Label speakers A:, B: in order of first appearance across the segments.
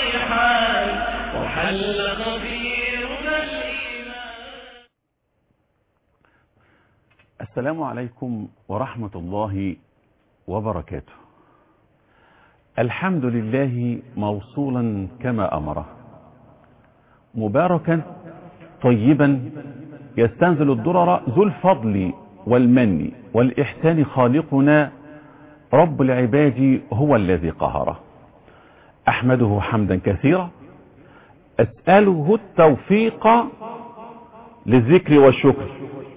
A: الريحان وحل خبيرنا الإيمان
B: السلام عليكم ورحمة الله وبركاته الحمد لله موصولا كما أمره مباركا طيبا يستنزل الضرر ذو الفضل والمن والإحسان خالقنا رب العباد هو الذي قهره أحمده حمدا كثيرا أسأله التوفيق للذكر والشكر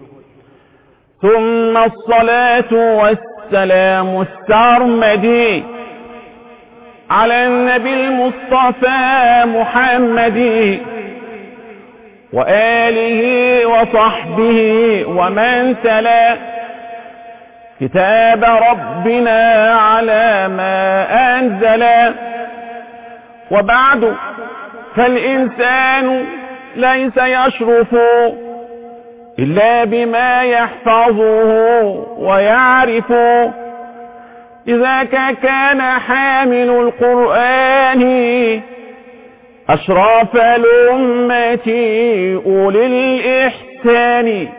B: ثم الصلاة والسلام السرمدي على النبي المصطفى محمد وآله وصحبه ومن تلا كتاب ربنا على ما أنزل وبعد فالإنسان ليس يشرف إلا بما يحفظه ويعرف إذا كان حامل القرآن أشراف الأمة أولي الإحسان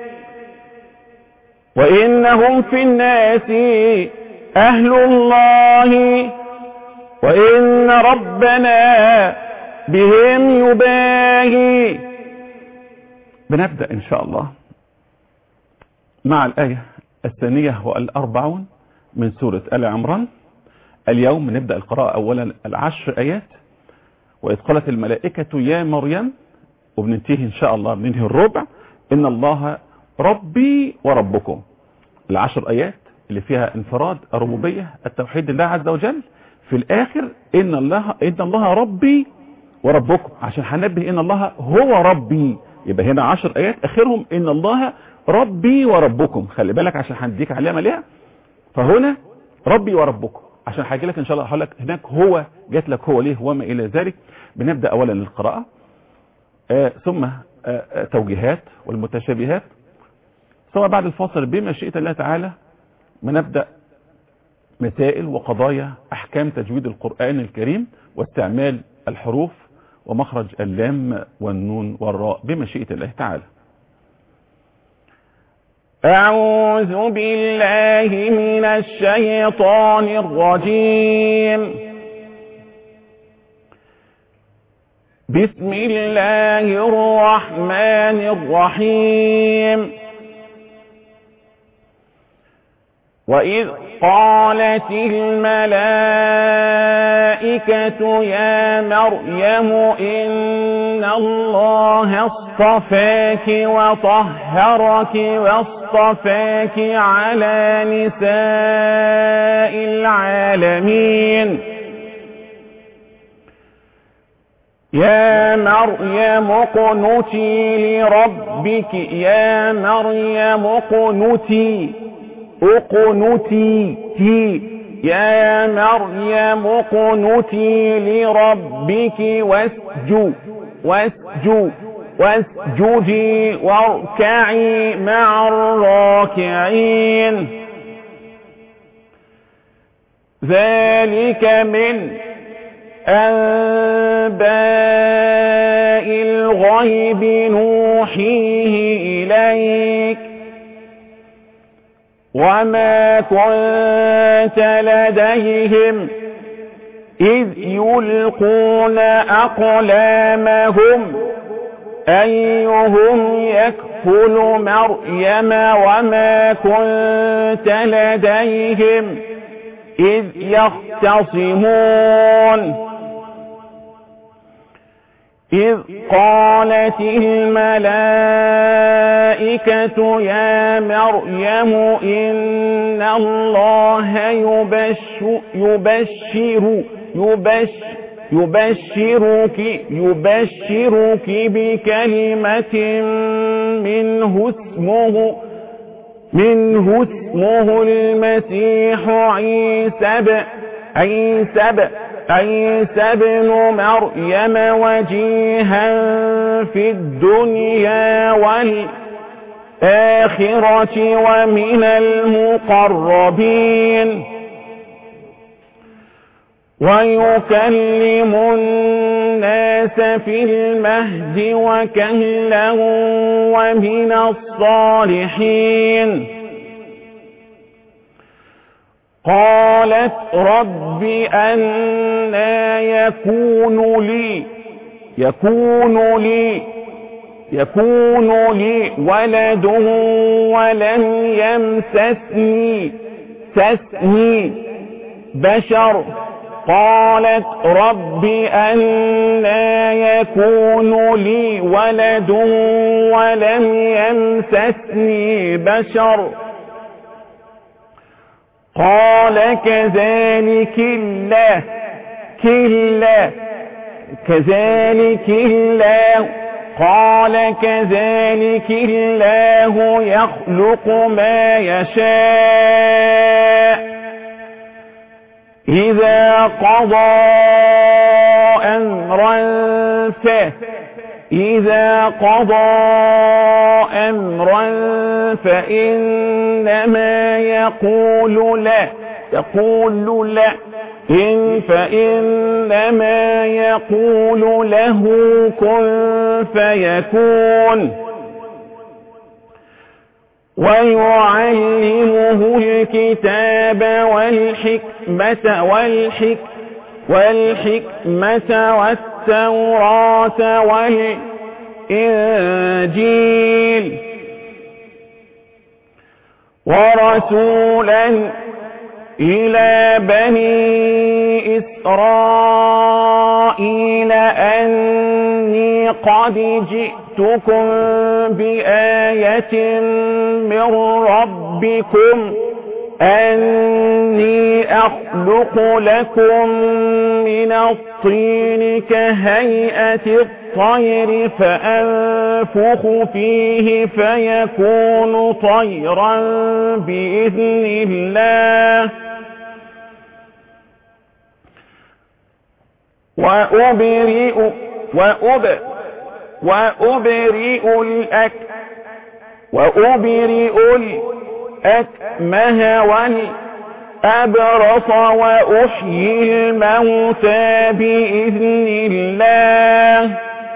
B: وإنهم في الناس أهل الله وإن ربنا بهم يباهي بنبدأ إن شاء الله مع الآية الثانية والأربعون من سورة آل عمران اليوم نبدأ القراءة أولا العشر آيات وإذ قالت الملائكة يا مريم وبننتهي إن شاء الله بننهي الربع إن الله ربي وربكم العشر آيات اللي فيها انفراد الربوبية التوحيد لله عز وجل في الآخر إن الله إن الله ربي وربكم عشان هنبه إن الله هو ربي يبقى هنا عشر آيات آخرهم إن الله ربي وربكم خلي بالك عشان هنديك عليها مليها فهنا ربي وربكم عشان هاجي لك ان شاء الله هقول لك هناك هو جات لك هو ليه وما الى ذلك بنبدا اولا القراءه آه ثم آه آه توجيهات والمتشابهات ثم بعد الفاصل بمشيئه الله تعالى بنبدا مسائل وقضايا احكام تجويد القران الكريم واستعمال الحروف ومخرج اللام والنون والراء بمشيئه الله تعالى أعوذ بالله من الشيطان الرجيم بسم الله الرحمن الرحيم وإذ قالت الملائكة يا مريم إن الله اصطفاك وطهرك واصطفاك على نساء العالمين يا مريم اقنتي لربك يا مريم اقنتي اقنتي تي يا مريم اقنتي لربك واسجو واسجو واسجدي واركعي مع الراكعين ذلك من أنباء الغيب نوحيه إليك وما كنت لديهم إذ يلقون أقلامهم أيهم يكفل مريم وما كنت لديهم إذ يختصمون إذ قالت الملائكة يا مريم إن الله يبشر يبشر يبشر يبشرك يبشرك بكلمة منه اسمه منه اسمه المسيح عيسى ب- عيسى ب- عيسى ابن مريم وجيها في الدنيا والآخرة ومن المقربين ويكلم عيسى في المهد وكهلا ومن الصالحين قالت رب أنا يكون لي يكون لي يكون لي ولد ولم يمسسني سسني بشر قالت رب أنا يكون لي ولد ولم يمسسني بشر قال كذلك الله كلا كذلك الله قال كذلك الله يخلق ما يشاء إذا قضى أمرا ف إذا قضى أمرا فإنما يقول لا يقول لا إن فإنما يقول له كن فيكون ويعلمه الكتاب والحكمة والحك والحكمة والتوراة والإنجيل ورسولا إلى بني إسرائيل أني قد جئتكم بآية من ربكم أني أخلق لكم من الطين كهيئة الطير فأنفخ فيه فيكون طيرا بإذن الله وأبرئ وأب وأبرئ الأك وأبرئ الأكمه والأبرص وأحيي الموتى بإذن الله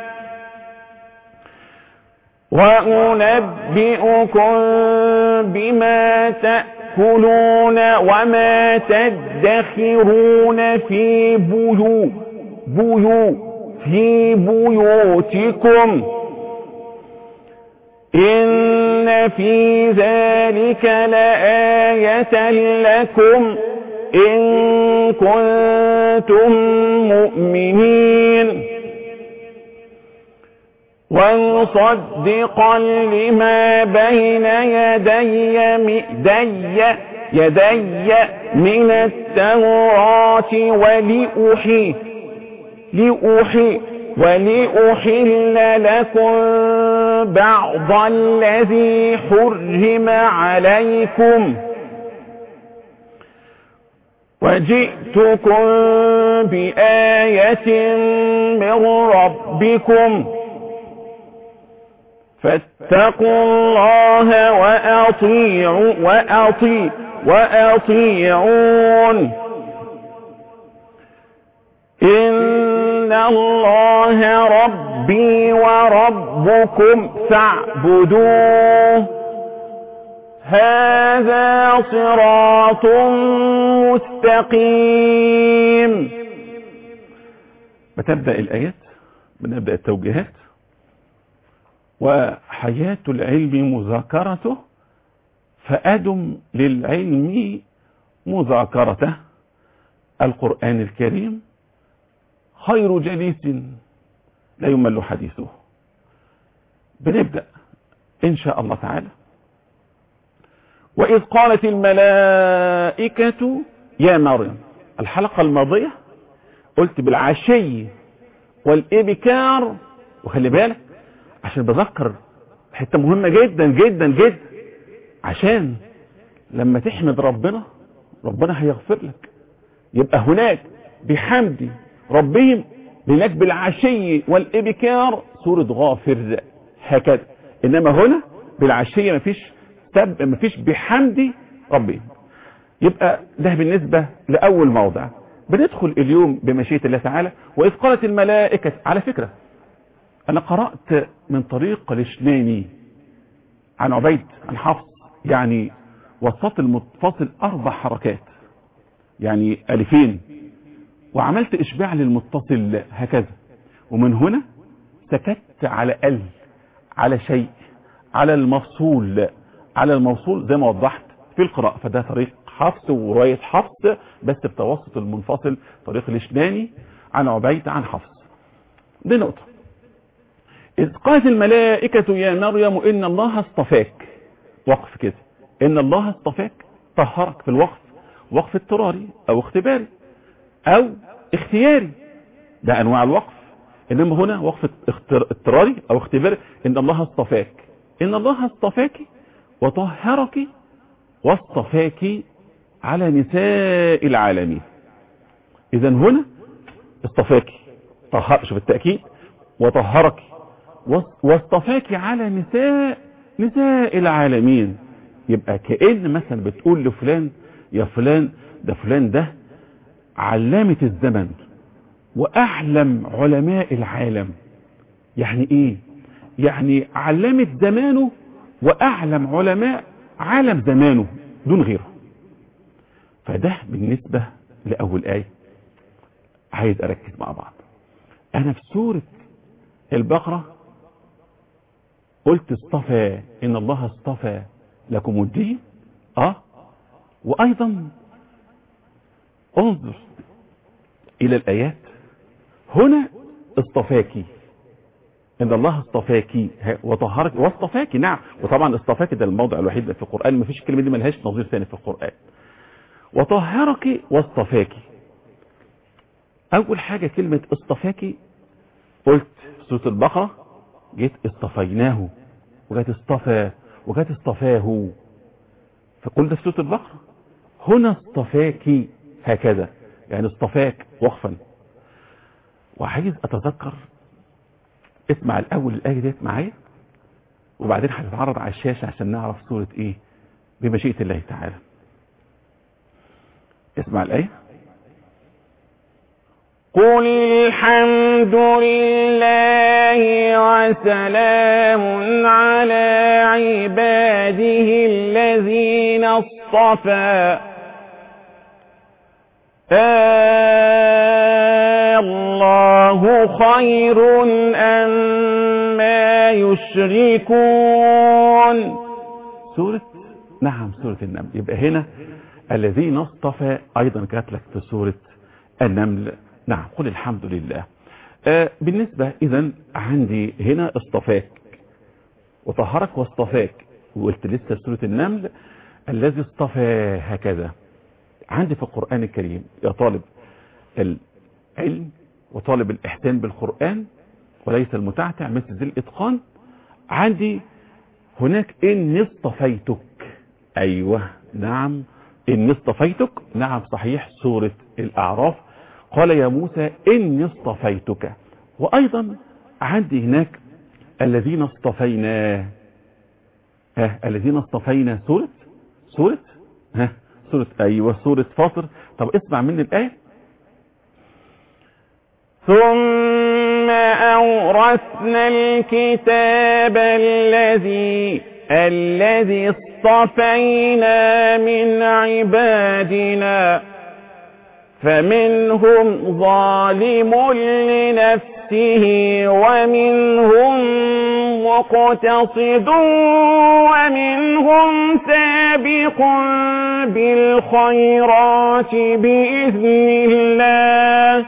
B: وأنبئكم بما تأكلون وما تدخرون في بيوت بيوت في بيوتكم إن في ذلك لآية لكم إن كنتم مؤمنين ومصدقا لما بين يدي يدي يدي من التوراة ولأحيي لأحيي ولأحل لكم بعض الذي حرم عليكم وجئتكم بآية من ربكم فاتقوا الله وأطيعوا وأطيع وأطيعون إن الله ربي وربكم فاعبدوه هذا صراط مستقيم بتبدأ الآيات بنبدأ التوجيهات وحياة العلم مذاكرته فأدم للعلم مذاكرته القرآن الكريم خير جليس لا يمل حديثه بنبدأ إن شاء الله تعالى وإذ قالت الملائكة يا مريم الحلقة الماضية قلت بالعشي والإبكار وخلي بالك عشان بذكر حتة مهمة جدا جدا جدا عشان لما تحمد ربنا ربنا هيغفر لك يبقى هناك بحمد ربهم هناك بالعشي والإبكار سورة غافر هكذا إنما هنا بالعشية مفيش تب مفيش بحمد ربهم يبقى ده بالنسبة لأول موضع بندخل اليوم بمشيئة الله تعالى وإذ قالت الملائكة على فكرة أنا قرأت من طريق الاشناني عن عبيد عن حفص يعني وسط المتصل أربع حركات يعني ألفين وعملت إشباع للمتصل هكذا ومن هنا سكت على ال على شيء على المفصول على الموصول زي ما وضحت في القراءة فده طريق حفص ورواية حفص بس بتوسط المنفصل طريق الاشناني عن عبيد عن حفص دي نقطة إذ قالت الملائكة يا مريم إن الله اصطفاك وقف كده إن الله اصطفاك طهرك في الوقف وقف اضطراري أو اختباري أو اختياري ده أنواع الوقف إنما هنا وقف اضطراري أو اختباري إن الله اصطفاك إن الله اصطفاك وطهرك واصطفاك على نساء العالمين إذا هنا اصطفاك طهر شوف التأكيد وطهرك واصطفاك على نساء نساء العالمين يبقى كأن مثلا بتقول لفلان يا فلان ده فلان ده علامة الزمن وأعلم علماء العالم يعني ايه يعني علامة زمانه وأعلم علماء عالم زمانه دون غيره فده بالنسبة لأول آية عايز أركز مع بعض أنا في سورة البقرة قلت اصطفى إن الله اصطفى لكم الدين اه وايضا انظر الى الايات هنا اصطفاكي ان الله اصطفاكي وطهرك واصطفاكي نعم وطبعا اصطفاكي ده الموضع الوحيد في القرآن ما فيش الكلمة دي ملهاش نظير ثاني في القرآن وطهرك واصطفاكي اول حاجة كلمة اصطفاكي قلت في سورة البقرة جيت اصطفيناه وجات اصطفى وجات اصطفاه فقلت في سورة البقرة هنا اصطفاك هكذا يعني اصطفاك وقفا وعايز اتذكر اسمع الاول الايه ديت معايا وبعدين هتتعرض على الشاشه عشان نعرف سوره ايه بمشيئه الله تعالى اسمع الايه
C: قل الحمد لله وسلام على عباده الذين اصطفى الله خير أما يشركون
B: سورة نعم سورة النمل يبقى هنا الذين اصطفى ايضا كانت لك في سورة النمل نعم قل الحمد لله آه بالنسبة اذا عندي هنا اصطفاك وطهرك واصطفاك وقلت لسه سورة النمل الذي اصطفى هكذا عندي في القرآن الكريم يا طالب العلم وطالب الإحسان بالقرآن وليس المتعتع مثل ذي الإتقان عندي هناك إني اصطفيتك أيوة نعم إني اصطفيتك نعم صحيح سورة الأعراف قال يا موسى إني اصطفيتك وأيضا عندي هناك الذين اصطفينا ها الذين اصطفينا سورة سورة ها سورة أيوة سورة فاطر طب اسمع مني الآية
C: ثم أورثنا الكتاب الذي الذي اصطفينا من عبادنا فمنهم ظالم لنفسه ومنهم مقتصد ومنهم سابق بالخيرات بإذن الله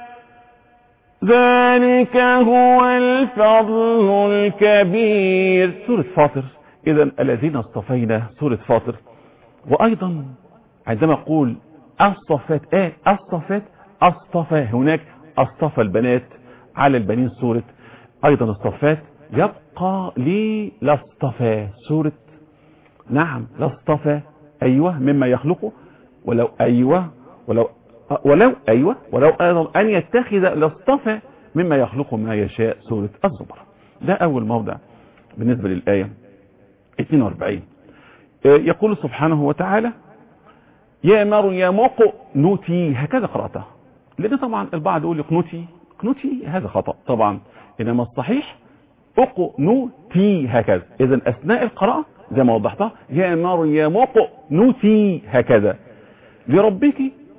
C: ذلك هو الفضل الكبير
B: سورة فاطر إذا الذين اصطفينا سورة فاطر وأيضا عندما أقول اصطفت ايه اصطفت اصطفى هناك اصطفى البنات على البنين سورة ايضا اصطفات يبقى لي لاصطفى سورة نعم لاصطفى ايوه مما يخلقه ولو ايوه ولو ولو ايوه ولو ايضا ان يتخذ لاصطفى مما يخلقه ما يشاء سورة الزمر ده اول موضع بالنسبة للآية 42 يقول سبحانه وتعالى يا مريم اقنتي هكذا قرأتها لأن طبعا البعض يقول اقنتي اقنتي هذا خطأ طبعا إنما الصحيح اقنتي هكذا إذا أثناء القراءة زي ما وضحتها يا مريم اقنتي هكذا لربك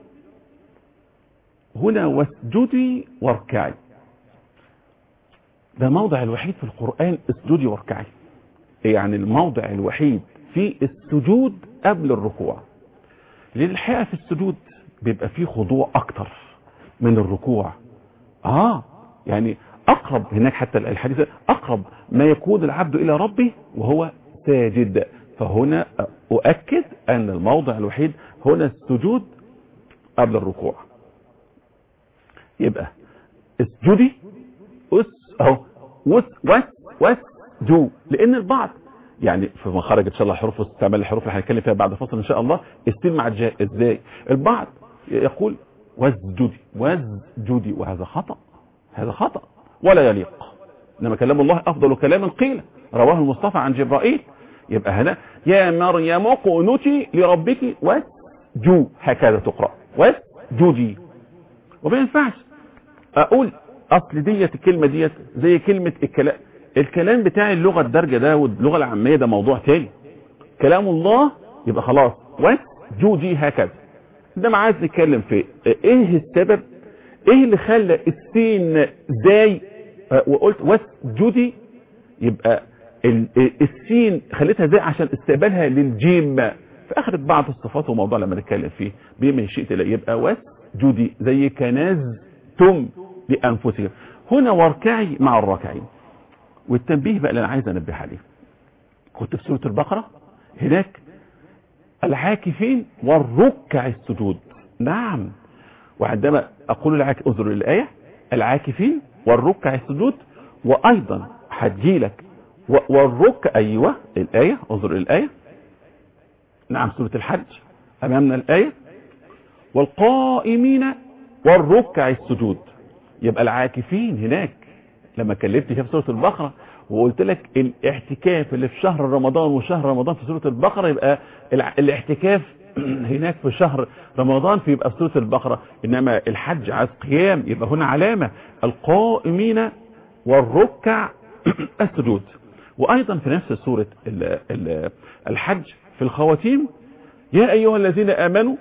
B: هنا واسجدي واركعي ده الموضع الوحيد في القرآن اسجدي واركعي يعني الموضع الوحيد في السجود قبل الركوع لان الحقيقه في السجود بيبقى فيه خضوع اكتر من الركوع اه يعني اقرب هناك حتى الحديث اقرب ما يكون العبد الى ربه وهو ساجد فهنا اؤكد ان الموضع الوحيد هنا السجود قبل الركوع يبقى اسجدي اس اهو وس وس وس جو لان البعض يعني في مخارج ان شاء الله حروف استعمال الحروف اللي هنتكلم فيها بعد فصل ان شاء الله السين مع الجاء ازاي البعض يقول واسجدي واسجدي وهذا خطأ هذا خطأ ولا يليق انما كلام الله افضل كلام قيل رواه المصطفى عن جبرائيل يبقى هنا يا مريم قنوتي لربك واسجو هكذا تقرأ واسجدي وما ينفعش اقول اصل ديت الكلمة ديت زي كلمة الكلام الكلام بتاع اللغة الدارجة ده واللغة العامية ده موضوع تاني كلام الله يبقى خلاص واسجدي هكذا ده ما عايز نتكلم في ايه السبب ايه اللي خلى السين زاي آه، وقلت واسجدي يبقى ال- السين خليتها زي عشان استقبالها للجيم في اخرة بعض الصفات وموضوع لما نتكلم فيه بما شئت لا يبقى واسجدي زي كنزتم لانفسكم هنا واركعي مع الراكعين والتنبيه بقى اللي انا عايز انبه عليه كنت في سورة البقرة هناك العاكفين والركع السجود نعم وعندما اقول العاك انظر للآية العاكفين والركع السجود وايضا هتجيلك و- والركع ايوه الآية انظر للآية نعم سورة الحج امامنا الآية والقائمين والركع السجود يبقى العاكفين هناك لما كلمت فيها في سورة البقرة وقلت لك الاعتكاف اللي في شهر رمضان وشهر رمضان في سورة البقرة يبقى الع- الاعتكاف هناك في شهر رمضان فيبقى في سورة البقرة انما الحج عايز قيام يبقى هنا علامة القائمين والركع السجود وايضا في نفس سورة ال- ال- الحج في الخواتيم يا ايها الذين امنوا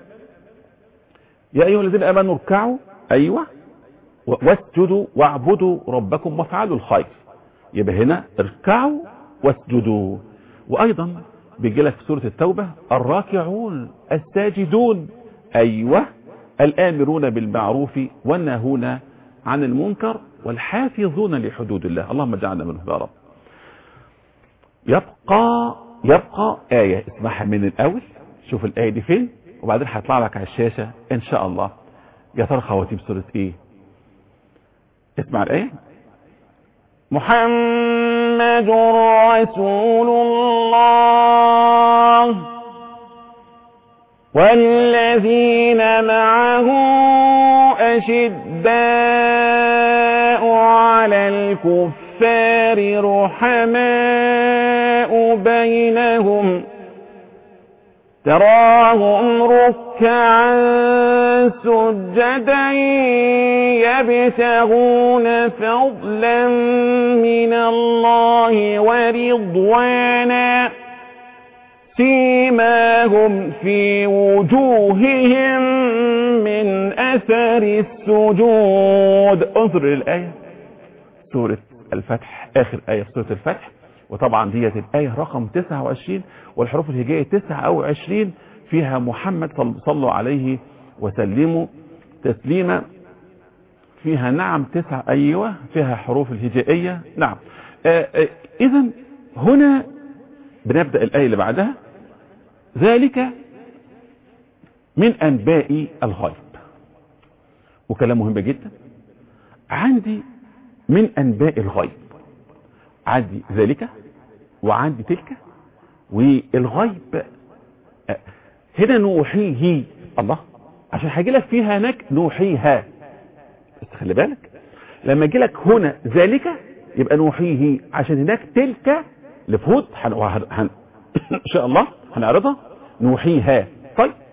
B: يا ايها الذين امنوا اركعوا ايوه واسجدوا واعبدوا ربكم وافعلوا الخير يبقى هنا اركعوا واسجدوا وايضا بيجي لك في سوره التوبه الراكعون الساجدون ايوه الامرون بالمعروف والناهون عن المنكر والحافظون لحدود الله اللهم اجعلنا منهم يا رب يبقى يبقى آية اسمعها من الأول شوف الآية دي فين وبعدين هيطلع لك على الشاشة إن شاء الله يا ترى خواتيم سورة إيه اسمع الآية
C: محمد رسول الله والذين معه أشداء على الكفار رحماء بينهم تراهم ركعا سجدا يبتغون فضلا من الله ورضوانا سيماهم في وجوههم من أثر السجود
B: انظر للآية سورة الفتح آخر آية في سورة الفتح وطبعا ديت الآية رقم 29 والحروف الهجائية 29 فيها محمد صل- صلوا عليه وسلموا تسليما فيها نعم تسعة أيوة فيها حروف الهجائية نعم إذا هنا بنبدأ الآية اللي بعدها ذلك من أنباء الغيب وكلام مهم جدا عندي من أنباء الغيب عندي ذلك وعندي تلك والغيب آه، هنا نوحيه الله عشان هيجي لك فيها هناك نوحيها بس خلي بالك لما يجي لك هنا ذلك يبقى نوحيه عشان هناك تلك لفوت هن... هن... هن... ان شاء الله هنعرضها نوحيها طيب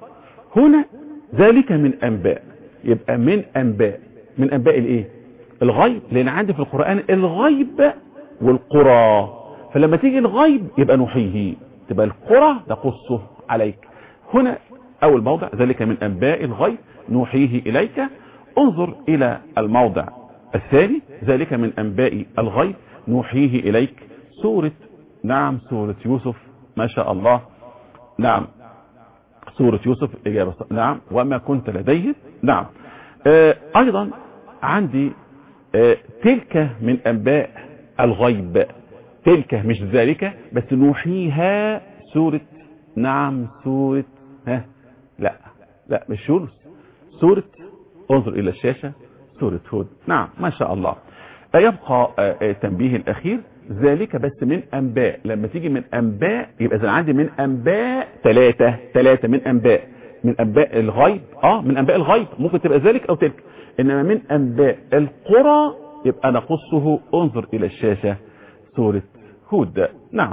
B: هنا ذلك من انباء يبقى من انباء من انباء الايه الغيب لان عندي في القرآن الغيب والقرى فلما تيجي الغيب يبقى نحيه تبقى القرى نقصه عليك هنا اول موضع ذلك من انباء الغيب نوحيه اليك انظر الى الموضع الثاني ذلك من انباء الغيب نوحيه اليك سورة نعم سورة يوسف ما شاء الله نعم سورة يوسف إجابة نعم وما كنت لديه نعم آه أيضا عندي آه تلك من أنباء الغيب تلك مش ذلك بس نوحيها سورة نعم سورة ها لا لا مش يونس سورة انظر إلى الشاشة سورة هود نعم ما شاء الله يبقى آه تنبيه الأخير ذلك بس من أنباء لما تيجي من أنباء يبقى إذا عندي من أنباء ثلاثة ثلاثة من أنباء من أنباء الغيب آه من أنباء الغيب ممكن تبقى ذلك أو تلك إنما من أنباء القرى يبقى نقصه انظر إلى الشاشة سورة هود نعم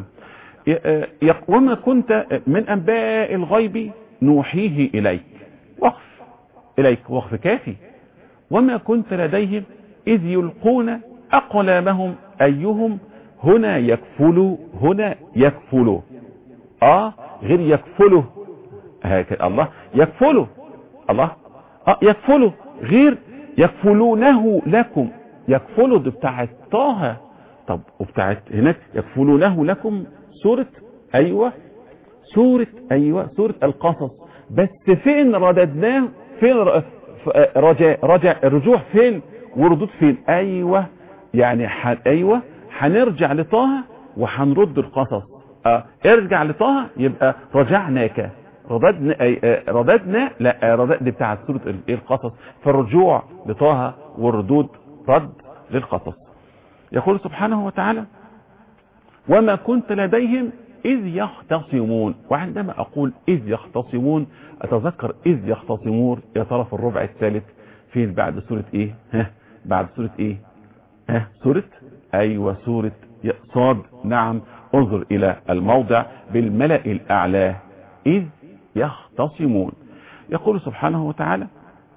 B: وما كنت من أنباء الغيب نوحيه إليك وقف إليك وقف كافي وما كنت لديهم إذ يلقون أقلامهم أيهم هنا يكفل هنا يكفل اه غير يكفله هكذا الله يكفله الله اه يكفله غير يكفلونه لكم يكفله دي بتاعت طه طب وبتاعت هناك يكفلونه لكم سورة ايوه سورة ايوه سورة القصص بس فين رددناه فين رجع رجع الرجوع فين وردود فين ايوه يعني ح... ايوه هنرجع لطه وهنرد القصص اه ارجع لطه يبقى رجعناك رددنا اه رددنا لا ردد دي بتاعت سوره ايه القصص فالرجوع لطه والردود رد للقصص يقول سبحانه وتعالى وما كنت لديهم إذ يختصمون وعندما أقول إذ يختصمون أتذكر إذ يختصمون يا ترى في الربع الثالث فين بعد سورة إيه ها بعد سورة إيه ها سورة أيوة سورة صاد نعم انظر إلى الموضع بالملأ الأعلى إذ يختصمون يقول سبحانه وتعالى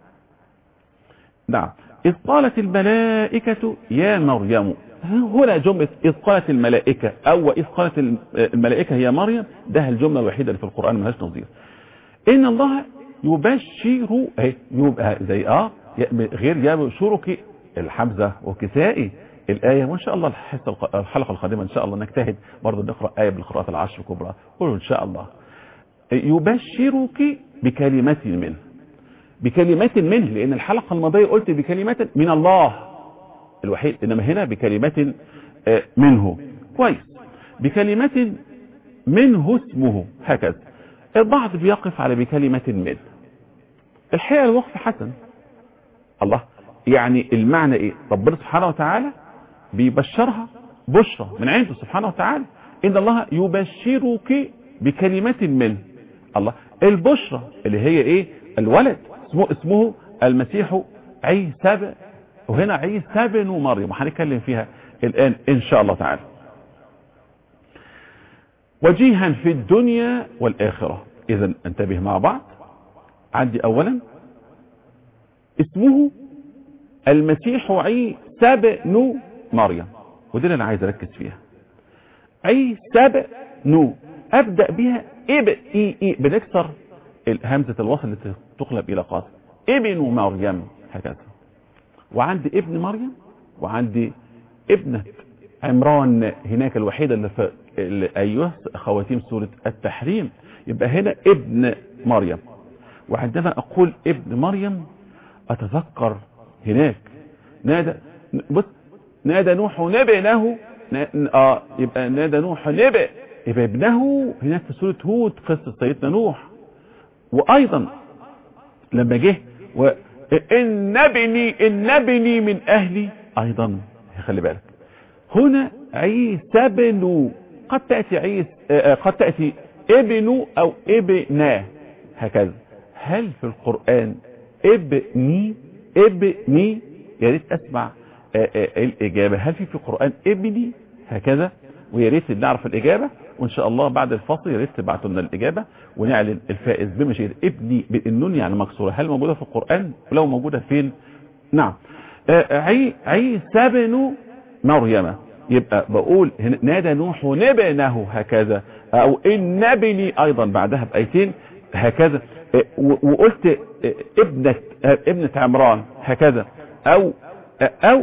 B: نعم إذ قالت الملائكة يا مريم هنا جملة إذ قالت الملائكة أو إذ قالت الملائكة هي مريم ده الجملة الوحيدة اللي في القرآن ملهاش نظير إن الله يبشر اهي يبقى زي اه غير يبشرك الحمزة وكسائي الآية وإن شاء الله الحصة الحلقة القادمة إن شاء الله نجتهد برضه نقرأ آية بالقراءات العشر الكبرى قولوا إن شاء الله يبشرك بكلمة منه بكلمة منه لأن الحلقة الماضية قلت بكلمة من الله الوحيد إنما هنا بكلمة منه كويس بكلمة منه اسمه هكذا البعض بيقف على بكلمة منه الحقيقة الوقف حسن الله يعني المعنى ايه ربنا سبحانه وتعالى بيبشرها بشرى من عنده سبحانه وتعالى ان الله يبشرك بكلمة منه الله البشرى اللي هي ايه الولد اسمه اسمه المسيح عيسى وهنا عيسى بن مريم وهنتكلم فيها الان ان شاء الله تعالى وجيها في الدنيا والاخره اذا انتبه مع بعض عندي اولا اسمه المسيح عيسى بن مريم ودي اللي انا عايز اركز فيها عيسى بن ابدا بها اب اي اي بنكسر همزه الوصل التي تقلب الى قاف ابن مريم هكذا وعندي ابن مريم وعندي ابنة عمران هناك الوحيدة اللي في اللي ايوه خواتيم سورة التحريم يبقى هنا ابن مريم وعندما اقول ابن مريم اتذكر هناك نادى بص نادى نوح نبنه اه يبقى نادى نوح نبئ يبقى ابنه هناك في سورة هود قصة سيدنا نوح وايضا لما جه و ان ابني ان ابني من اهلي ايضا خلي بالك هنا عيسى بن قد تأتي عيسى قد تأتي ابن او ابنا هكذا هل في القرآن ابني ابني يا ريت اسمع الاجابة هل في في القرآن ابني هكذا ويا ريت نعرف الاجابة وان شاء الله بعد الفصل يا ريت تبعتوا لنا الاجابه ونعلن الفائز بمشيئه ابني النون يعني مكسوره هل موجوده في القران ولو موجوده فين نعم آه، عي عيسى بن مريم يبقى بقول هنا نادى نوح ابنه هكذا او ان ابني ايضا بعدها بايتين هكذا آه، و- وقلت آه، ابنة آه، ابنة عمران هكذا او آه، او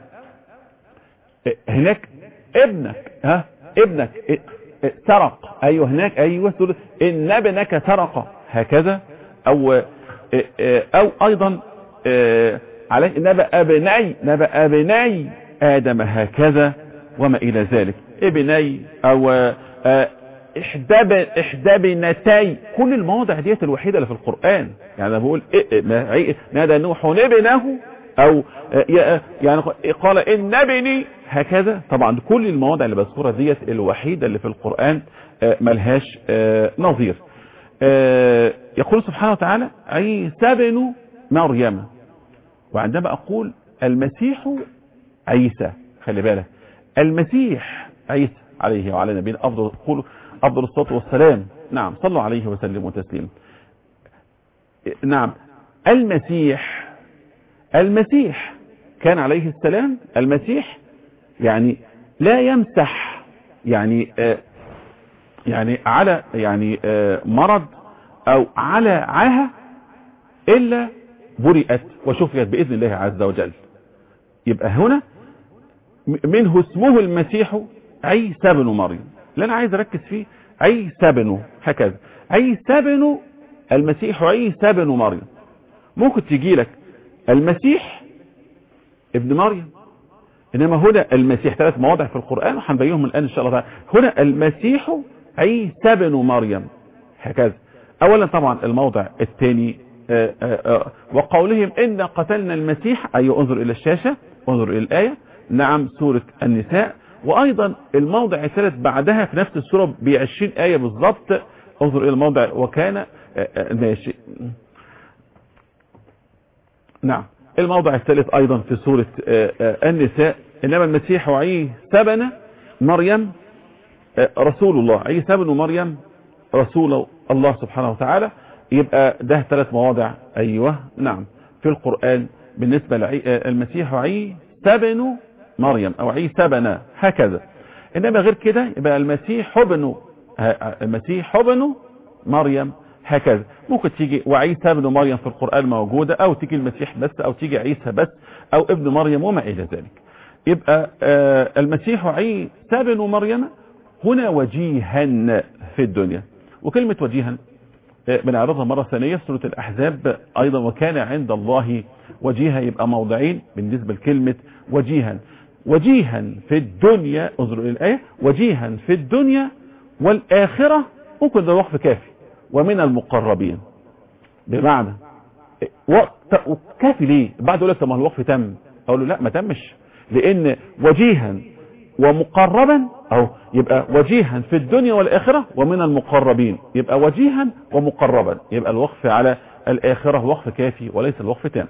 B: هناك ابنك ها ابنك اه، اه، سرق ايوه هناك ايوه سورة ان ابنك سرق هكذا او اه، اه، او ايضا اه، عليه نبأ ابني نبأ ابني ادم هكذا وما الى ذلك ابني او اه، احدى ب- احدى بنتي كل المواضع ديت الوحيده اللي في القران يعني انا بقول إيه- إيه، ما- عي- نادى نوح ابنه او آه، ي- يعني قال ان ابني هكذا طبعا كل المواضع اللي بذكرها ديت الوحيده اللي في القران آه، ملهاش آه، نظير آه، يقول سبحانه وتعالى عيسى بن مريم وعندما اقول المسيح عيسى خلي بالك المسيح عيسى عليه وعلى نبينا افضل قولوا افضل الصلاه والسلام نعم صلوا عليه وسلموا تسليما نعم المسيح المسيح كان عليه السلام المسيح يعني لا يمسح يعني آه يعني على يعني آه مرض او على عاهة الا برئت وشفيت باذن الله عز وجل يبقى هنا منه اسمه المسيح عيسى بن مريم اللي انا عايز اركز فيه عيسى بن هكذا عيسى بن المسيح عيسى بن مريم ممكن تجي لك المسيح ابن مريم انما هنا المسيح ثلاث مواضع في القرآن وهنبينهم الان ان شاء الله تعالى هنا المسيح عيسى بن مريم هكذا اولا طبعا الموضع الثاني وقولهم ان قتلنا المسيح اي انظر الى الشاشة انظر الى الآية نعم سورة النساء وايضا الموضع الثالث بعدها في نفس السورة بعشرين آية بالضبط انظر الى الموضع وكان ماشي نعم الموضع الثالث ايضا في سورة النساء انما المسيح عيسى بن مريم رسول الله عيسى بن مريم رسول الله سبحانه وتعالى يبقى ده ثلاث مواضع ايوه نعم في القرآن بالنسبة للمسيح عيسى بن مريم او عيسى بن هكذا انما غير كده يبقى المسيح ابن المسيح ابن مريم هكذا ممكن تيجي وعيسى ابن مريم في القرآن موجودة او تيجي المسيح بس او تيجي عيسى بس او ابن مريم وما الى ذلك يبقى آه المسيح عيسى بن مريم هنا وجيها في الدنيا وكلمة وجيها آه بنعرضها مرة ثانية في سورة الأحزاب أيضا وكان عند الله وجيها يبقى موضعين بالنسبة لكلمة وجيها وجيها في الدنيا انظروا إلى الآية وجيها في الدنيا والآخرة ممكن ده وقف كافي ومن المقربين بمعنى وقت كافي ليه بعد يقول لك طب ما الوقف تم اقول له لا ما تمش لان وجيها ومقربا او يبقى وجيها في الدنيا والاخره ومن المقربين يبقى وجيها ومقربا يبقى الوقف على الاخره وقف كافي وليس الوقف تام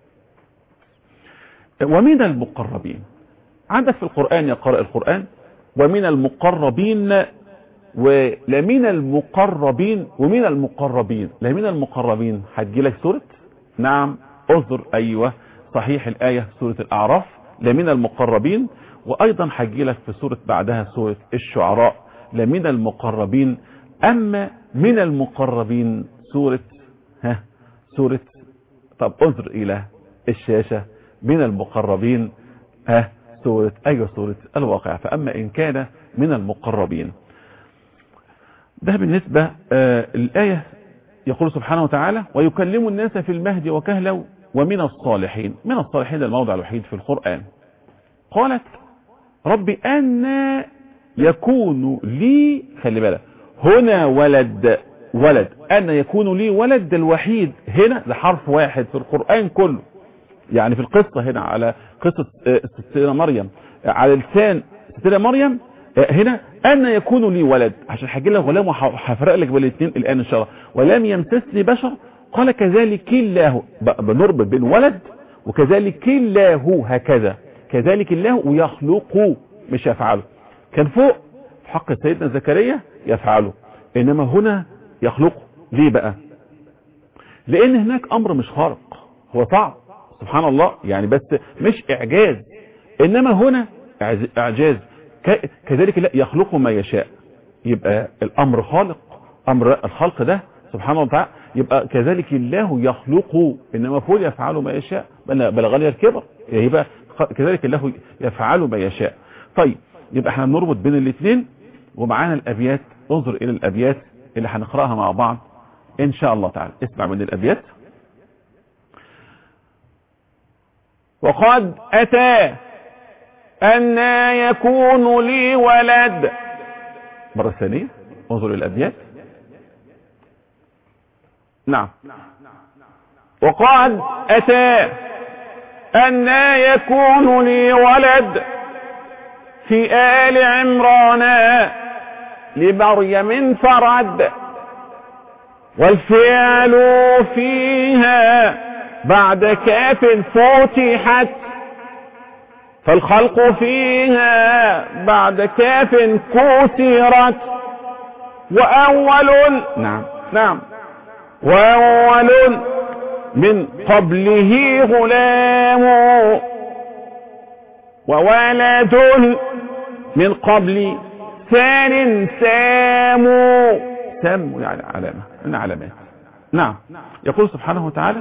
B: ومن المقربين عندك في القران يقرأ القران ومن المقربين ولمن المقربين ومن المقربين لمن المقربين هتجي لك سورة نعم انظر ايوه صحيح الآية سورة الاعراف لمن المقربين وايضا هتجي لك في سورة بعدها سورة الشعراء لمن المقربين اما من المقربين سورة ها سورة طب انظر الى الشاشة من المقربين ها سورة ايوه سورة الواقع فاما ان كان من المقربين ده بالنسبة آه الآية يقول سبحانه وتعالى ويكلم الناس في المهد وكهلا ومن الصالحين من الصالحين الموضع الوحيد في القرآن قالت رب أن يكون لي خلي بالك هنا ولد ولد أن يكون لي ولد الوحيد هنا لحرف واحد في القرآن كله يعني في القصة هنا على قصة ستنا مريم على لسان ستنا مريم هنا أن يكون لي ولد عشان هجي لك ولام وهفرق لك بالاثنين الآن إن شاء الله ولم يمسسني بشر قال كذلك الله بنربط بين ولد وكذلك الله هكذا كذلك الله ويخلق مش يفعله كان فوق في حق سيدنا زكريا يفعله انما هنا يخلقه ليه بقى لان هناك امر مش خارق هو صعب سبحان الله يعني بس مش اعجاز انما هنا إعز- اعجاز ك- كذلك لا يخلق ما يشاء يبقى الامر خالق امر الخلق ده سبحانه وتعالى يبقى كذلك الله يخلق انما المفروض يفعل ما يشاء بل بلغني الكبر يبقى خ- كذلك الله يفعل ما يشاء طيب يبقى احنا بنربط بين الاثنين ومعانا الابيات انظر الى الابيات اللي هنقراها مع بعض ان شاء الله تعالى اسمع من الابيات
C: وقد أتى أن يكون لي ولد
B: مرة ثانية انظر الى الابيات نعم
C: وقد أتى أن يكون لي ولد في آل عمران لمريم فرد والفعل فيها بعد كاف فتحت فالخلق فيها بعد كاف كسرت وأول
B: نعم
C: نعم وأول من قبله غلام وولد من قبل ثان سام
B: سام يعني علامة من علامات نعم يقول سبحانه وتعالى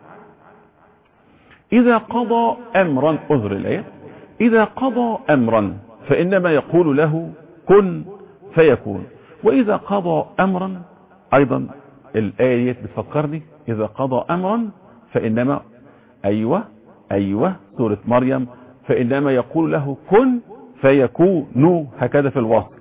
B: إذا قضى أمرا أذر الآية إذا قضى أمرا فإنما يقول له كن فيكون وإذا قضى أمرا أيضا الآية بتفكرني إذا قضى أمرا فإنما أيوة أيوة سورة مريم فإنما يقول له كن فيكون هكذا في الوصف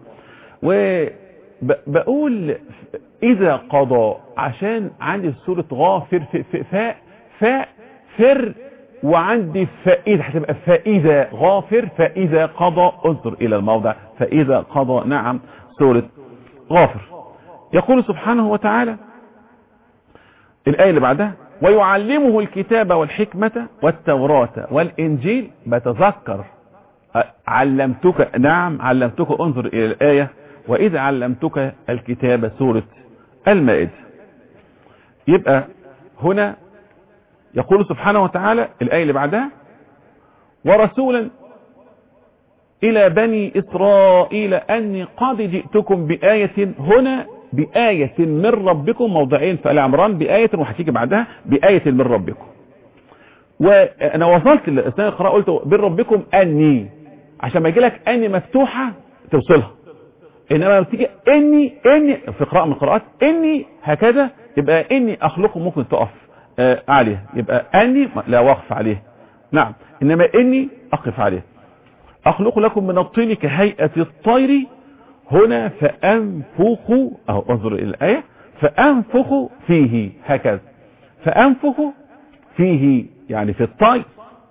B: وبقول إذا قضى عشان عندي سورة غافر في في فاء فاء فر وعندي فإذا هتبقى فإذا غافر فإذا قضى انظر إلى الموضع فإذا قضى نعم سورة غافر يقول سبحانه وتعالى الآية اللي بعدها ويعلمه الكتاب والحكمة والتوراة والإنجيل بتذكر علمتك نعم علمتك انظر إلى الآية وإذ علمتك الكتاب سورة المائدة يبقى هنا يقول سبحانه وتعالى الآية اللي بعدها ورسولا إلى بني إسرائيل أني قد جئتكم بآية هنا بآية من ربكم موضعين في آل عمران بآية وهتيجي بعدها بآية من ربكم وأنا وصلت لأثناء القراءة قلت من ربكم أني عشان ما يجي لك أني مفتوحة توصلها إنما لما تيجي إني إني في قراءة من القراءات إني هكذا يبقى إني أخلقه ممكن تقف آه عليه يبقى أني لا وقف عليه نعم إنما إني أقف عليه أخلق لكم من الطين كهيئة الطير هنا فأنفخ أهو انظر إلى الآية فأنفخ فيه هكذا فأنفخ فيه يعني في الطير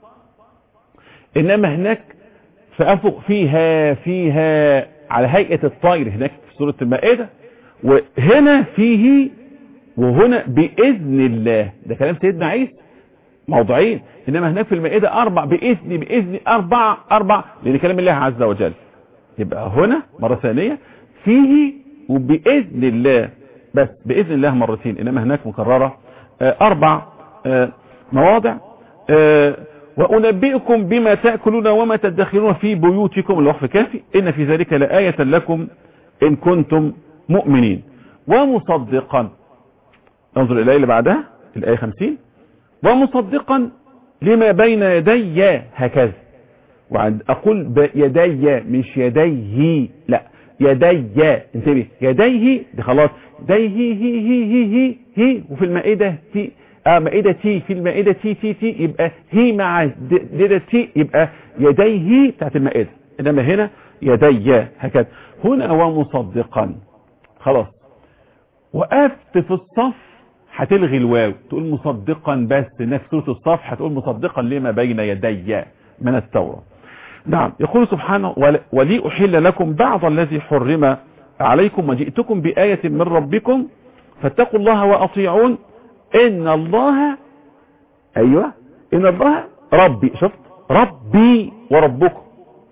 B: إنما هناك فأنفخ فيها فيها على هيئة الطير هناك في سورة المائدة وهنا فيه وهنا بإذن الله ده كلام سيدنا عيسى موضعين إنما هناك في المائدة أربع بإذن بإذن أربع أربع لأن كلام الله عز وجل يبقى هنا مرة ثانية فيه وبإذن الله بس بإذن الله مرتين إنما هناك مكررة آه أربع آه مواضع آه وأنبئكم بما تأكلون وما تدخلون في بيوتكم الوقف كافي إن في ذلك لآية لكم إن كنتم مؤمنين ومصدقا انظر الآية اللي بعدها الآية 50 ومصدقا لما بين يدي هكذا وعند اقول يدي مش يديه لا يدي انتبه يديه دي خلاص يديه هي هي هي هي هي وفي المائدة تي اه مائدة تي في المائدة تي تي تي يبقى هي مع ديدة تي يبقى يديه بتاعت المائدة انما هنا يدي هكذا هنا ومصدقا خلاص وقفت في الصف هتلغي الواو تقول مصدقا بس نفس سورة الصف هتقول مصدقا لما بين يدي من التوراة نعم يقول سبحانه ولي أحل لكم بعض الذي حرم عليكم وجئتكم بآية من ربكم فاتقوا الله وأطيعون إن الله أيوة إن الله ربي شفت ربي وربكم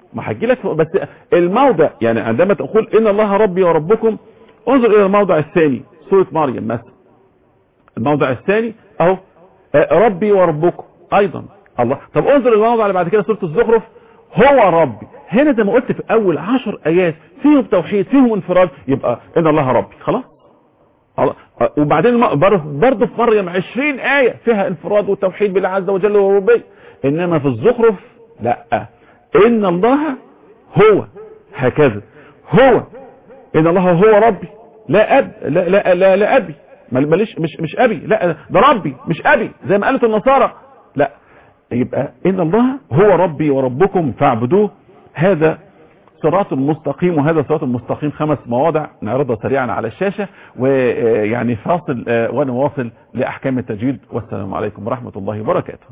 C: ما هجي لك بس الموضع يعني عندما تقول ان الله ربي وربكم انظر الى الموضع الثاني سورة مريم مثلا الموضع الثاني اهو آه، ربي وربكم ايضا الله طب انظر الموضع اللي بعد كده سورة الزخرف هو ربي هنا زي ما قلت في اول عشر ايات فيهم توحيد فيهم انفراد يبقى ان الله ربي خلاص الله. آه، وبعدين الم- بر- برضه في مريم 20 آية فيها انفراد والتوحيد بالله عز وجل والربوبية إنما في الزخرف لا إن الله هو هكذا هو إن الله هو ربي لا أب لا لا لا, لا أبي مال- ماليش مش مش أبي لا ده ربي مش أبي زي ما قالت النصارى لا يبقى إن الله هو ربي وربكم فاعبدوه هذا صراط مستقيم وهذا صراط مستقيم خمس مواضع نعرضها سريعا على الشاشة ويعني فاصل آه، ونواصل لأحكام التجويد والسلام عليكم ورحمة الله وبركاته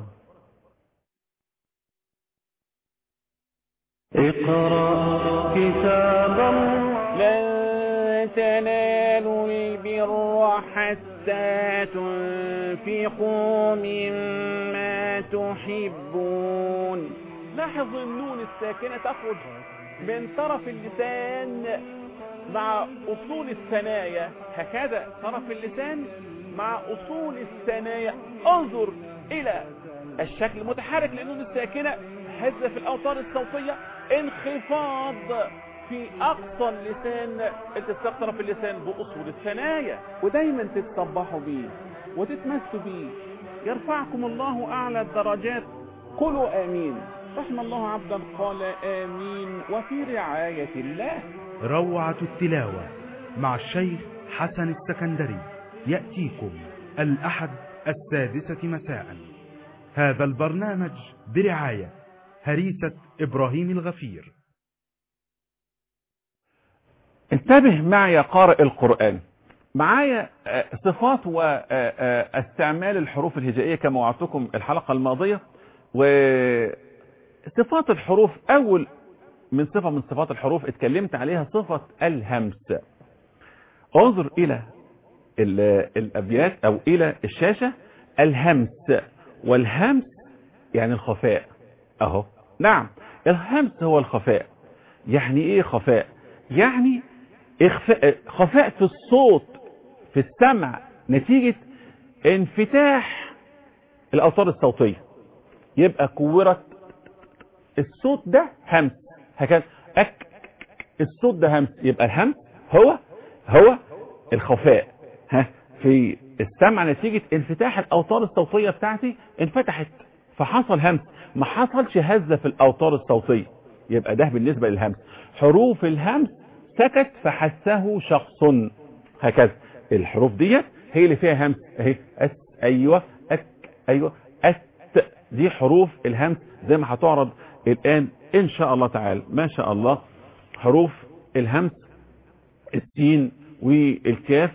A: اقرأ كتاب الله
B: لن تنالوا البر حتى تنفقوا مما تحبون لاحظ النون الساكنة تخرج من طرف اللسان مع أصول الثنايا هكذا طرف اللسان مع أصول الثنايا انظر إلى الشكل المتحرك للنون الساكنة هزة في الأوتار الصوتية انخفاض في أقصى اللسان التصاق طرف اللسان بأصول الثنايا ودايما تتصبحوا بيه وتتمسوا بيه يرفعكم الله أعلى الدرجات قولوا آمين رحم الله عبدا قال آمين وفي رعاية الله
D: روعة التلاوة مع الشيخ حسن السكندري يأتيكم الأحد السادسة مساء هذا البرنامج برعاية هريسة إبراهيم الغفير
C: انتبه معي يا قارئ القرآن معايا آه، صفات واستعمال الحروف الهجائية كما وعدتكم الحلقة الماضية وصفات الحروف أول من صفة من صفات الحروف اتكلمت عليها صفة الهمس انظر إلى ال- الأبيات أو إلى الشاشة الهمس والهمس يعني الخفاء أهو نعم الهمس هو الخفاء يعني إيه خفاء يعني إخفاء خفاء في الصوت في السمع نتيجة انفتاح الأوتار الصوتية يبقى كورت الصوت ده همس هكذا أك الصوت ده همس يبقى الهمس هو هو الخفاء ها في السمع نتيجة انفتاح الأوتار الصوتية بتاعتي انفتحت فحصل همس ما حصلش هزة في الأوتار الصوتية يبقى ده بالنسبة للهمس حروف الهمس سكت فحسه شخص هكذا الحروف ديت هي اللي فيها همس اهي اس ايوه اك ايوه اس دي حروف الهمس زي ما هتعرض الان ان شاء الله تعالى ما شاء الله حروف الهمس السين والكاف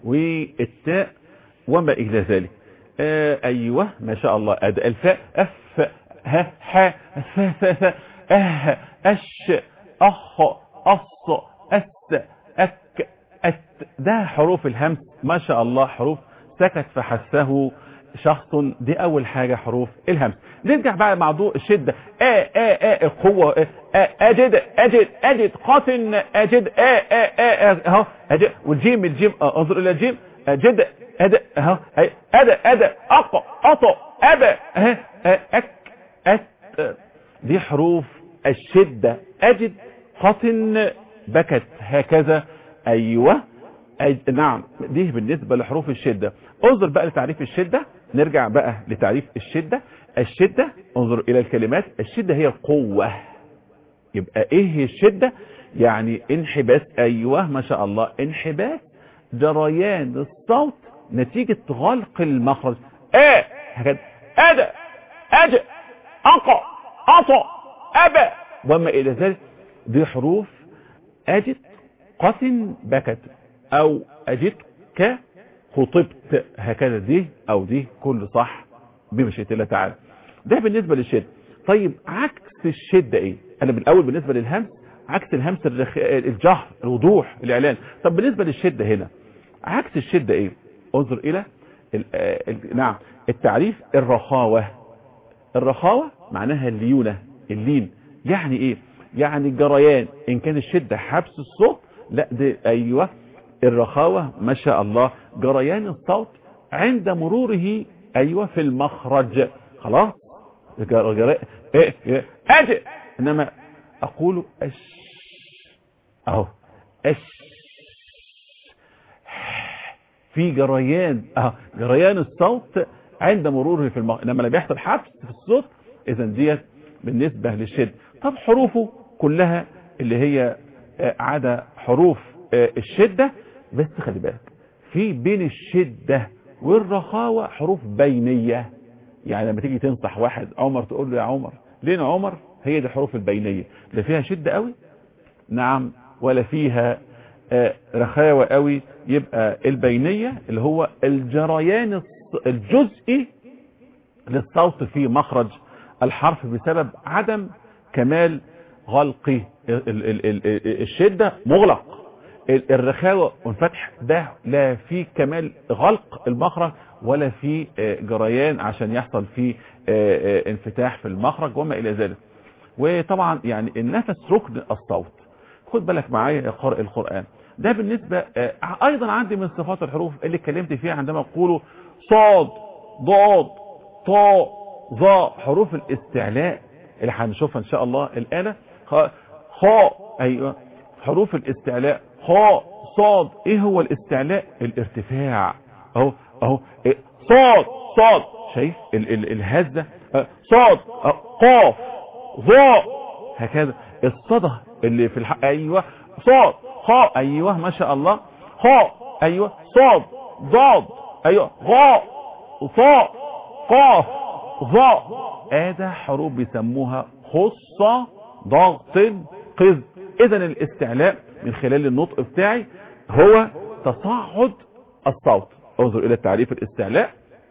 C: والتاء وما الى ذلك آه ايوه ما شاء الله أد الفاء اف ها ح ف ف ف اه اش اخ اص اس اك ات ده حروف الهمس ما شاء الله حروف سكت فحسه شخص دي اول حاجة حروف الهمس نرجع بقى موضوع الشدة ا ا ا القوة آه، آه، اجد اجد اجد قاتل اجد ا ا ا ا اهو اجد والجيم الجيم آه، انظر الى الجيم اجد اد اهو أي، اد اد اق اط اب اه، اه، اك ات دي حروف الشدة اجد قطن بكت هكذا ايوه أي... نعم دي بالنسبة لحروف الشدة انظر بقى لتعريف الشدة نرجع بقى لتعريف الشدة الشدة انظر الى الكلمات الشدة هي القوة يبقى ايه هي الشدة يعني انحباس ايوه ما شاء الله انحباس جريان الصوت نتيجة غلق المخرج اه هكذا اد اج اق اط اب وما الى ذلك دي حروف اجد قتن بكت او اجدك خطبت هكذا دي او دي كل صح بمشيئة الله تعالى ده بالنسبة للشدة طيب عكس الشدة ايه انا بالاول بالنسبة للهمس عكس الهمس الرخ... الجهر الوضوح الاعلان طب بالنسبة للشدة هنا عكس الشدة ايه انظر الى ال... ال... نعم التعريف الرخاوة الرخاوة معناها الليونة اللين يعني ايه يعني جريان ان كان الشدة حبس الصوت لا ده ايوه الرخاوة ما شاء الله جريان الصوت عند مروره ايوه في المخرج خلاص جر... جر... إيه إيه اجي انما اقول اش اهو اش في جريان اه جريان الصوت عند مروره في المخرج انما لا بيحصل حبس في الصوت اذا ديت بالنسبة للشد طب حروفه كلها اللي هي آه، عدا حروف آه، الشدة بس خلي بالك في بين الشدة والرخاوة حروف بينية يعني لما تيجي تنصح واحد عمر تقول له يا عمر لين عمر هي دي حروف البينية لا فيها شدة قوي نعم ولا فيها آه، رخاوة قوي يبقى البينية اللي هو الجريان الص- الجزئي للصوت في مخرج الحرف بسبب عدم كمال غلق ال- ال- ال- ال- الشدة مغلق ال- الرخاوة والفتح ده لا في كمال غلق المخرج ولا في آه، جريان عشان يحصل فيه آه، آه، انفتاح في المخرج وما الى ذلك وطبعا يعني النفس ركن الصوت خد بالك معايا يا قارئ القرآن ده بالنسبة آه، ايضا عندي من صفات الحروف اللي اتكلمت فيها عندما اقول صاد ضاد طاء ظاء حروف الاستعلاء اللي هنشوفها ان شاء الله الآن خ- خاء ايوه حروف الاستعلاء خاء صاد ايه هو الاستعلاء الارتفاع اهو اهو إيه؟ صاد صاد شايف ال ال الهزة آه، صاد آه، قاف ظاء هكذا الصدى اللي في الحق ايوه صاد خاء ايوه ما شاء الله خاء ايوه صاد ضاد ايوه غاء صاء قاف ظاء هذا حروف بيسموها خصة ضغط قذ اذا الاستعلاء من خلال النطق بتاعي هو تصاعد الصوت انظر الى تعريف الاستعلاء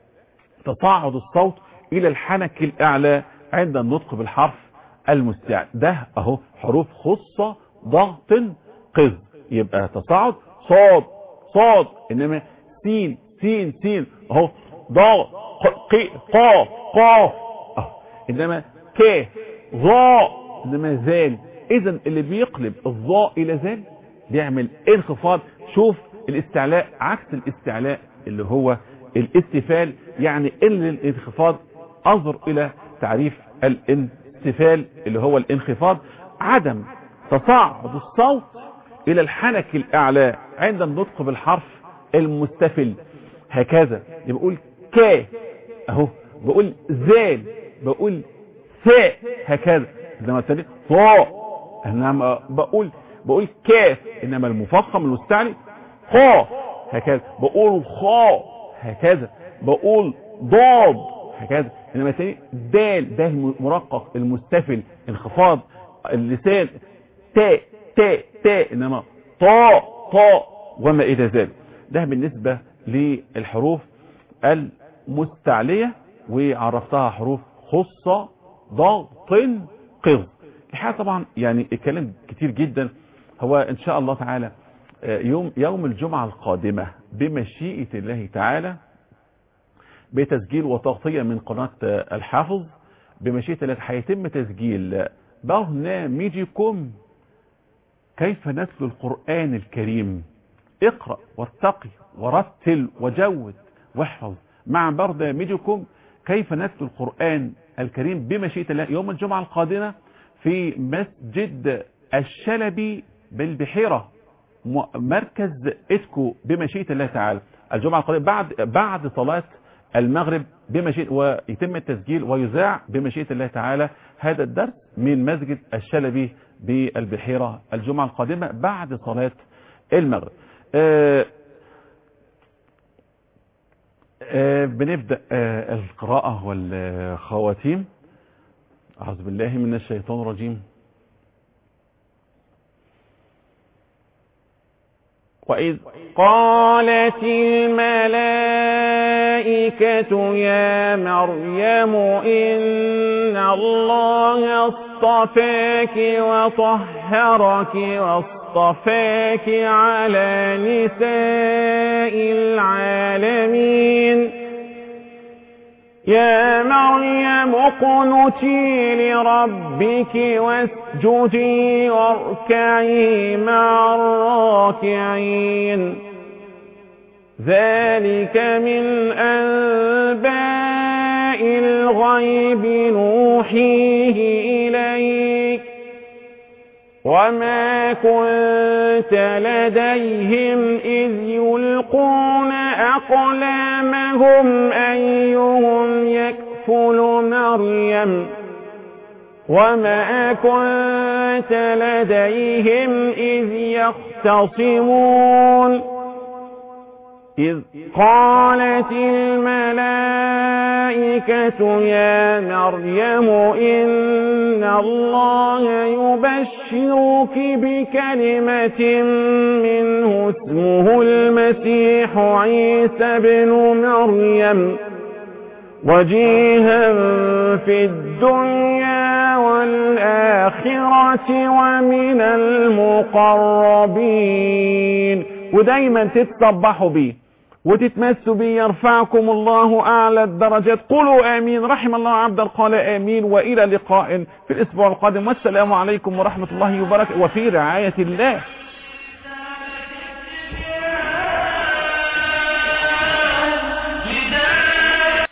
C: تصاعد الصوت الى الحنك الاعلى عند النطق بالحرف المستعل ده اهو حروف خصة ضغط قذ يبقى تصاعد صاد صاد انما سين سين سين اهو ضاء ق قاف قاف اهو انما ك ظاء انما ذال اذا اللي بيقلب الظاء الى ذال بيعمل انخفاض شوف الاستعلاء عكس الاستعلاء اللي هو الاستفال يعني ان الانخفاض انظر الى تعريف الانستفال اللي هو الانخفاض عدم تصاعد الصوت الى الحنك الاعلى عند النطق بالحرف المستفل هكذا يبقى بقول ك اهو بقول ذال بقول ثاء هكذا انما الثاني ثاء انما بقول بقول كاف انما المفخم المستعلي خاء هكذا بقول خاء هكذا بقول ضاد هكذا انما الثاني دال ده المرقق المستفل انخفاض اللسان تاء تاء تاء انما طاء طاء وما الى ذلك ده بالنسبة للحروف المستعلية وعرفتها حروف خصة ضغط قض الحقيقة طبعا يعني الكلام كتير جدا هو ان شاء الله تعالى يوم يوم الجمعة القادمة بمشيئة الله تعالى بتسجيل وتغطية من قناة الحافظ بمشيئة الله هيتم تسجيل برنامجكم كيف نتلو القرآن الكريم اقرأ وارتقي ورتل وجود واحفظ مع برنامجكم كيف نتلو القرآن الكريم بمشيئة الله يوم الجمعة القادمة في مسجد الشلبي بالبحيرة مركز اتكو بمشيئة الله تعالى الجمعة القادمة بعد بعد صلاة المغرب بمشيئة ويتم التسجيل ويذاع بمشيئة الله تعالى هذا الدرس من مسجد الشلبي بالبحيرة الجمعة القادمة بعد صلاة المغرب آه آه بنبدأ آه القراءة والخواتيم أعوذ بالله من الشيطان الرجيم
B: وإذ قالت الملائكة يا مريم إن الله اصطفاك وطهرك واصطفاك على نساء العالمين يا مريم اقنتي لربك واسجدي واركعي مع الراكعين ذلك من أنباء الغيب نوحيه إليك وما كنت لديهم إذ يلقون أقلامهم أيهم يكفل مريم وما كنت لديهم إذ يختصمون إذ قالت الملائكة يا مريم إن الله يبشرك بكلمة منه اسمه المسيح عيسى بن مريم وجيها في الدنيا والآخرة ومن المقربين ودايما تتصبحوا بيه وتتمسوا بيه يرفعكم الله أعلى الدرجات قولوا آمين رحم الله عبدا قال آمين وإلى لقاء في الأسبوع القادم والسلام عليكم ورحمة الله وبركاته وفي رعاية الله